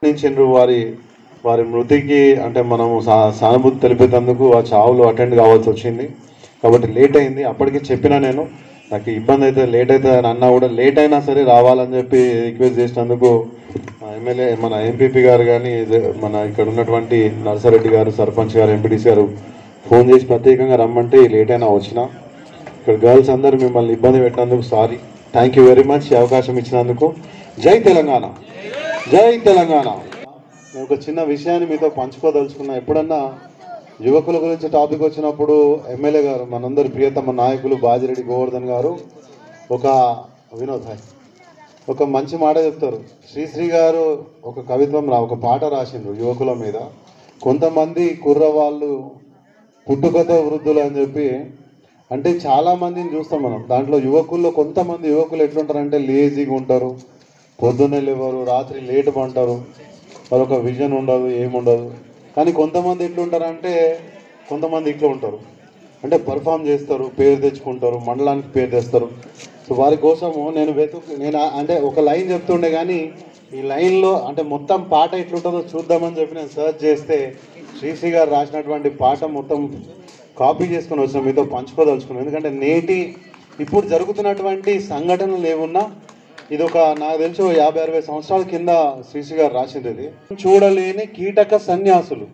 మరణించిండ్రు వారి వారి మృతికి అంటే మనము సా- సానుభూతి తెలిపేందుకు ఆ చావులు అటెండ్ కావాల్సి వచ్చింది కాబట్టి లేట్ అయింది అప్పటికి చెప్పినా నేను నాకు ఇబ్బంది అయితే లేట్ అవుతుంది అని అన్నా కూడా లేట్ అయినా సరే రావాలని చెప్పి రిక్వెస్ట్ చేసినందుకు ఆ ఎమ్మెల్యే మన ఎంపీపీ గారు కానీ ఇది మన ఇక్కడ ఉన్నటువంటి నర్సారెడ్డి గారు సర్పంచ్ గారు ఎంపీటీసీ గారు ఫోన్ చేసి ప్రత్యేకంగా రమ్మంటే లేట్ అయినా వచ్చిన ఇక్కడ గర్ల్స్ అందరూ మిమ్మల్ని ఇబ్బంది పెట్టినందుకు sorry thank you very much ఈ అవకాశం ఇచ్చినందుకు జై తెలంగాణ జై తెలంగాణ నేను ఒక చిన్న విషయాన్ని మీతో పంచుకోదలుచుకున్నా ఎప్పుడన్నా యువకుల గురించి టాపిక్ వచ్చినప్పుడు ఎమ్మెల్యే గారు మనందరి ప్రియతమ నాయకులు బాజిరెడ్డి గోవర్ధన్ గారు ఒక వినోద్ హాయ్ ఒక మంచి మాట చెప్తారు శ్రీశ్రీ గారు ఒక కవిత్వం రా ఒక పాట రాసిండ్రు యువకుల మీద కొంతమంది కుర్రవాళ్ళు పుట్టుకతో వృద్ధులు అని చెప్పి అంటే చాలా మందిని చూస్తాం మనం దాంట్లో యువకుల్లో కొంతమంది యువకులు ఎట్లుంటారంటే లేజీగా ఉంటారు పొద్దున్నే లేవరు రాత్రి లేట్ పంటారు మరొక విజన్ ఉండదు ఏముండదు కానీ కొంతమంది ఎట్లుంటారంటే కొంతమంది ఇట్లా ఉంటారు అంటే పర్ఫామ్ చేస్తారు పేరు తెచ్చుకుంటారు మండలానికి పేరు తెస్తారు సో వారి కోసము నేను వెతుకు నేను ఆ- అంటే ఒక లైన్ చెప్తుండే కానీ ఈ లైన్లో అంటే మొత్తం పాట ఎట్లుంటుందో చూద్దామని చెప్పి నేను సెర్చ్ చేస్తే శ్రీశ్రీ గారు రాసినటువంటి పాట మొత్తం కాపీ చేసుకొని వచ్చిన మీతో పంచుకోదలుచుకున్నాను ఎందుకంటే నేటి ఇప్పుడు జరుగుతున్నటువంటి సంఘటనలు ఏమున్నా ఇది ఒక నాకు తెలిసి ఓ యాభై అరవై సంవత్సరాల కింద శ్రీశ్రీ గారు రాసింది ఇది చూడలేని కీటక సన్యాసులు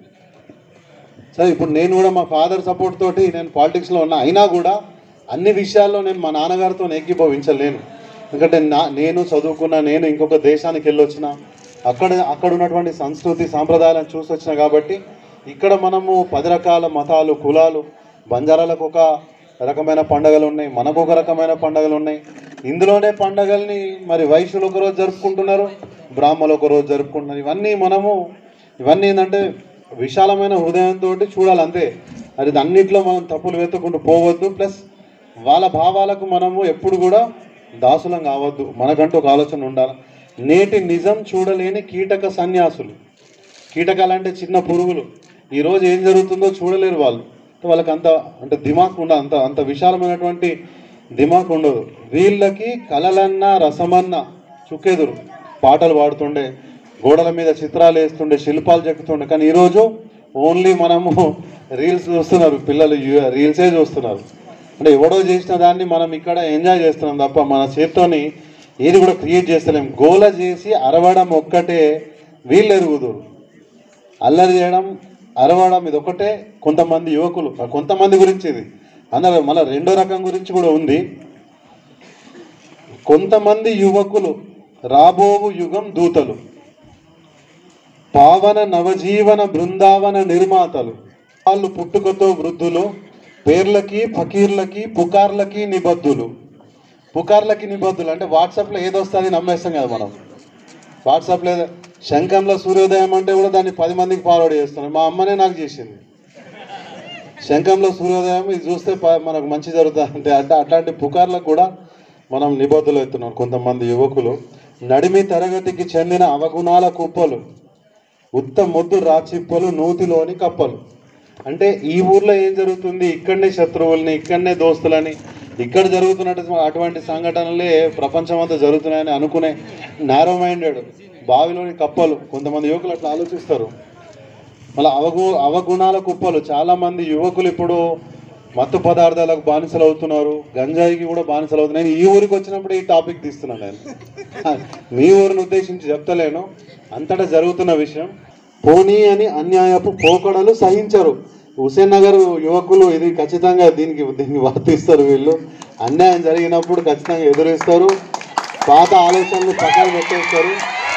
సరే ఇప్పుడు నేను కూడా మా ఫాదర్ సపోర్ట్ తోటి నేను పాలిటిక్స్లో ఉన్నా అయినా కూడా అన్ని విషయాల్లో నేను మా నాన్నగారితో ఏకీభవించలేను ఎందుకంటే నా నేను చదువుకున్న నేను ఇంకొక దేశానికి వెళ్ళొచ్చిన అక్కడ అక్కడ ఉన్నటువంటి సంస్కృతి సాంప్రదాయాలను చూసి వచ్చిన కాబట్టి ఇక్కడ మనము పది రకాల మతాలు కులాలు బంజారాలకు ఒక రకమైన పండగలు ఉన్నాయి మనకు ఒక రకమైన పండగలు ఉన్నాయి ఇందులోనే పండగల్ని మరి వైశ్యులు ఒక రోజు జరుపుకుంటున్నారు బ్రాహ్మలు ఒక రోజు జరుపుకుంటున్నారు ఇవన్నీ మనము ఇవన్నీ ఏంటంటే విశాలమైన హృదయంతో చూడాలి అంతే అది అన్నిట్లో మనం తప్పులు వెతుకుంటూ పోవద్దు ప్లస్ వాళ్ళ భావాలకు మనము ఎప్పుడు కూడా దాసులం కావద్దు మనకంటూ ఒక ఆలోచన ఉండాలి నేటి నిజం చూడలేని కీటక సన్యాసులు కీటకాలు అంటే చిన్న పురుగులు ఈరోజు ఏం జరుగుతుందో చూడలేరు వాళ్ళు వాళ్ళకి అంత అంటే దిమాక్ ఉండదు అంత అంత విశాలమైనటువంటి దిమాక్ ఉండదు వీళ్ళకి కలలన్న రసమన్న చుక్కెదురు పాటలు పాడుతుండే గోడల మీద చిత్రాలు వేస్తుండే శిల్పాలు చెక్కుతుండే కానీ ఈరోజు ఓన్లీ మనము రీల్స్ చూస్తున్నారు పిల్లలు యు- రీల్సే చూస్తున్నారు అంటే ఎవడో చేసిన దాన్ని మనం ఇక్కడ ఎంజాయ్ చేస్తున్నాం తప్ప మన చేత్తోని ఏది కూడా క్రియేట్ చేస్తలేం గోల చేసి అరవడం ఒక్కటే వీళ్ళు ఎరుగుదురు అల్లరి చేయడం అరవడం ఇది ఒకటే కొంతమంది యువకులు ఆ కొంతమంది గురించి ఇది అందరూ మళ్ళీ రెండో రకం గురించి కూడా ఉంది కొంతమంది యువకులు రాబోవు యుగం దూతలు పావన నవజీవన బృందావన నిర్మాతలు వాళ్ళు పుట్టుకతో వృద్ధులు పేర్లకి ఫకీర్లకి పుకార్లకి నిబద్ధులు పుకార్లకి నిబద్ధులు అంటే వాట్సాప్లో ఏదొస్తుంది నమ్మేస్తాం కదా మనం వాట్సాప్లో ఏదో శంఖంలో సూర్యోదయం అంటే కూడా దాన్ని పది మందికి ఫార్వర్డ్ చేస్తున్నాం మా అమ్మనే నాకు చేసింది శంఖంలో సూర్యోదయం ఇది చూస్తే ప- మనకు మంచి జరుగుతుంది అంటే అంటే అట్లాంటి పుకార్లకు కూడా మనం నిబద్ధులు అవుతున్నాం కొంతమంది యువకులు నడిమి తరగతికి చెందిన అవగుణాల కుప్పలు ఉత్త మొద్దు రాచిప్పలు నూతిలోని కప్పలు అంటే ఈ ఊర్లో ఏం జరుగుతుంది ఇక్కడనే శత్రువుల్ని ఇక్కడనే దోస్తులని ఇక్కడ జరుగుతున్నట్టు అటువంటి సంఘటనలే ప్రపంచం అంతా జరుగుతున్నాయని అనుకునే నారో మైండెడ్ బావిలోని కప్పలు కొంతమంది యువకులు అట్లా ఆలోచిస్తారు మళ్ళీ అవగు అవగుణాల కుప్పలు చాలా మంది యువకులు ఇప్పుడు మత్తు పదార్థాలకు బానిసలు అవుతున్నారు గంజాయికి కూడా బానిసలు అవుతున్నారు నేను ఈ ఊరికి వచ్చినప్పుడు ఈ టాపిక్ తీస్తున్నాను నేను మీ ఊరిని ఉద్దేశించి చెప్తలేను అంతటా జరుగుతున్న విషయం పోనీ అని అన్యాయపు పోకడలు సహించరు హుసేన్ నగర్ యువకులు ఇది ఖచ్చితంగా దీనికి దీన్ని వర్తిస్తారు వీళ్ళు అన్యాయం జరిగినప్పుడు ఖచ్చితంగా ఎదురిస్తారు పాత ఆలోచనలు పక్కన పెట్టేస్తారు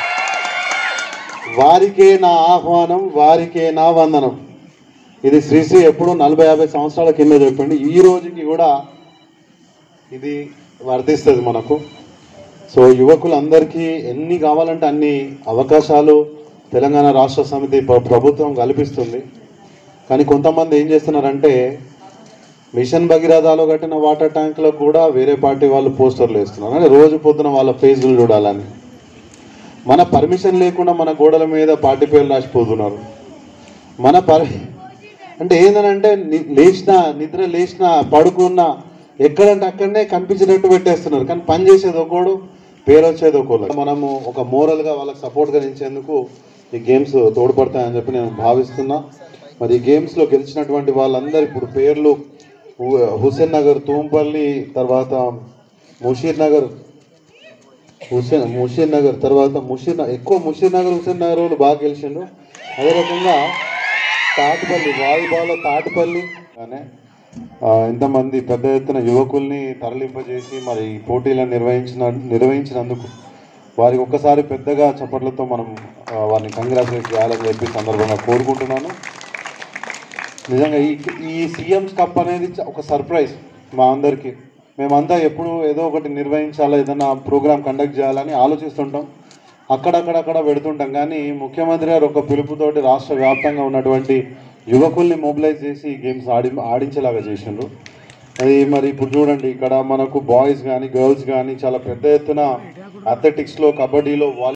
వారికే నా ఆహ్వానం వారికే నా వందనం ఇది శ్రీశ్రీ ఎప్పుడు నలభై యాభై సంవత్సరాల కింద చెప్పండి ఈ రోజుకి కూడా ఇది వర్ధిస్తుంది మనకు సో యువకులందరికీ ఎన్ని కావాలంటే అన్ని అవకాశాలు తెలంగాణ రాష్ట్ర సమితి ప్ర- ప్రభుత్వం కల్పిస్తుంది కానీ కొంతమంది ఏం చేస్తున్నారంటే మిషన్ భగీరథలో కట్టిన వాటర్ ట్యాంకులో కూడా వేరే పార్టీ వాళ్ళు పోస్టర్లు వేస్తున్నారు అంటే రోజు పొద్దున వాళ్ళ ఫేస్లు చూడాలని మన పర్మిషన్ లేకుండా మన గోడల మీద పార్టీ పేర్లు రాసిపోతున్నారు మన పర్ అంటే ఏంటంటే ని- లేచిన నిద్ర లేచిన పడుకున్న ఎక్కడంటే అక్కడనే కనిపించేటట్టు పెట్టేస్తున్నారు కానీ పని చేసేది ఒకడు పేరు వచ్చేది ఒకడు మనము ఒక మోరల్గా వాళ్ళకి సపోర్ట్గా నిలిచేందుకు ఈ గేమ్స్ తోడ్పడతాయని చెప్పి నేను భావిస్తున్నా మరి ఈ గేమ్స్లో గెలిచినటువంటి వాళ్ళందరూ ఇప్పుడు పేర్లు హు- హుస్సేన్ నగర్ తూంపల్లి తర్వాత ముషీర్ నగర్ హుస్సేన్ ముషీర్ నగర్ తర్వాత ముషీర్ నగర్ ఎక్కువ ముషీర్ నగర్ హుస్సేన్ నగర్ వాళ్ళు బాగా గెలిచిండు అదే రకంగా తాటిపల్లి వాయుబాల తాటిపల్లి అనే ఆ, ఇంతమంది పెద్ద ఎత్తున యువకుల్ని తరలింపజేసి మరి ఈ పోటీలను నిర్వహించిన నిర్వహించినందుకు వారికి ఒక్కసారి పెద్దగా చప్పట్లతో మనం ఆ, వారిని కంగ్రాచులేట్ చేయాలని చెప్పి సందర్భంగా కోరుకుంటున్నాను నిజంగా ఈ ఈ సీఎంస్ కప్ అనేది చ- ఒక సర్ప్రైజ్ మా అందరికీ మేమంతా ఎప్పుడు ఏదో ఒకటి నిర్వహించాలా ఏదైనా ప్రోగ్రామ్ కండక్ట్ చేయాలని ఆలోచిస్తుంటాం అక్కడక్కడక్కడ పెడుతుంటాం కానీ ముఖ్యమంత్రి గారు ఒక పిలుపుతోటి రాష్ట్ర వ్యాప్తంగా ఉన్నటువంటి యువకుల్ని మొబిలైజ్ చేసి ఈ గేమ్స్ ఆడి ఆడించేలాగా చేసిండ్రు అది మరి ఇప్పుడు చూడండి ఇక్కడ మనకు బాయ్స్ కానీ గర్ల్స్ కానీ చాలా పెద్ద ఎత్తున అథ్లెటిక్స్లో కబడ్డీలో వాలీ